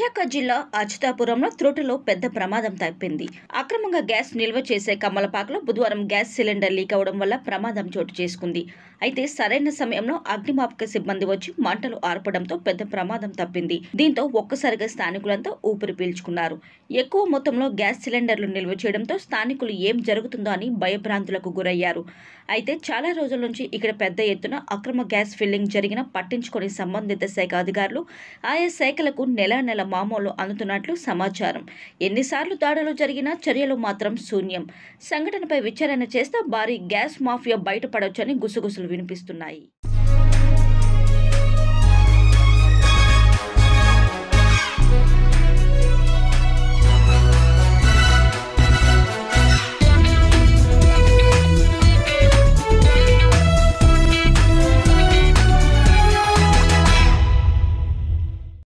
విశాఖ జిల్లా అచ్యుతాపురంలో త్రోటలో పెద్ద ప్రమాదం తప్పింది అక్రమంగా గ్యాస్ నిల్వ చేసే కమ్మలపాకలో బుధవారం గ్యాస్ సిలిండర్ లీక్ అవడం వల్ల ప్రమాదం చోటు చేసుకుంది అయితే సరైన సమయంలో అగ్నిమాపక సిబ్బంది వచ్చి మంటలు ఆర్పడంతో పెద్ద ప్రమాదం తప్పింది దీంతో ఒక్కసారిగా స్థానికులంతా ఊపిరి పీల్చుకున్నారు ఎక్కువ మొత్తంలో గ్యాస్ సిలిండర్లు నిల్వ చేయడంతో స్థానికులు ఏం జరుగుతుందో అని భయభ్రాంతులకు గురయ్యారు అయితే చాలా రోజుల నుంచి ఇక్కడ పెద్ద ఎత్తున అక్రమ గ్యాస్ ఫిల్లింగ్ జరిగిన పట్టించుకొని సంబంధిత శాఖ అధికారులు ఆయా శాఖలకు నెల నెల మామూలు అందుతున్నట్లు సమాచారం ఎన్నిసార్లు దాడులు జరిగినా చర్యలు మాత్రం శూన్యం సంఘటనపై విచారణ చేస్తే భారీ గ్యాస్ మాఫియా బయటపడొచ్చని గుసగుసలు వినిపిస్తున్నాయి